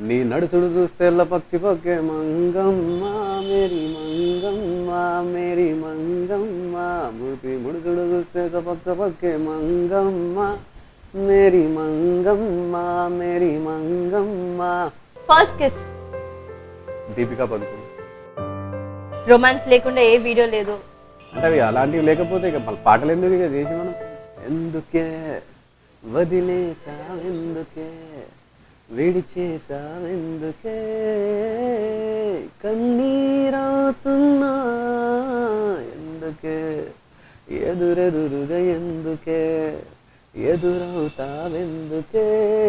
నీ నడుసుడు చూస్తే పక్షి పక్కే మంగమ్మ మేరీ మంగమ్మ మేరీ మంగమ్మ మూతి ముడుసుడు చూస్తే సపక్ సపక్కే మంగమ్మ మేరీ మంగమ్మ మేరీ Mangamma first kiss Deepika Padukone romance లేకుండా ఏ వీడియో లేదు అంటే అవి అలాంటివి లేకపోతే ఇక మళ్ళీ పాటలు ఎందుకు ఇక చేసి మనం ఎందుకే వదిలేసావెందుకే విడిచేసావెందుకే కన్నీరవుతున్నా ఎందుకే ఎదురెదురుగా ఎందుకే ఎదురవుతావెందుకే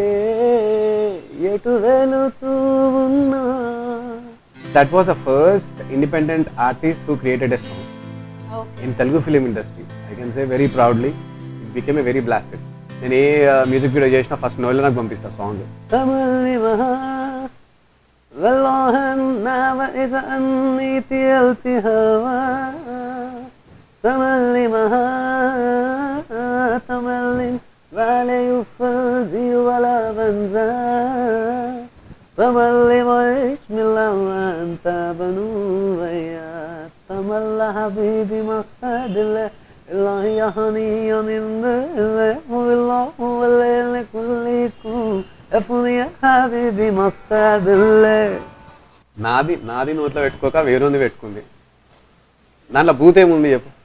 ఎటు వెళుతూ ఉన్నా that was the first independent artist who created a song in Telugu film industry I can say very proudly it became a very blasted నేను ఏ మ్యూజిక్ వీడియో చేసినా ఫస్ట్ నోళ్ళు నాకు పంపిస్తా సాంగ్ తమిళి మహా والله النعمة إذا أني تيلت هوا تملي مها تملي ولا يفزي ولا بنزا تملي وإيش من لما أنت بنويا تملى حبيبي مقصد الله الله يهني ينين والله والليل كلكم ఎప్పుడు హాబీబీ మస్తాదుల్లే నాది నాది నోట్లో పెట్టుకోక వేరొంది పెట్టుకుంది దాంట్లో భూతేముంది చెప్పు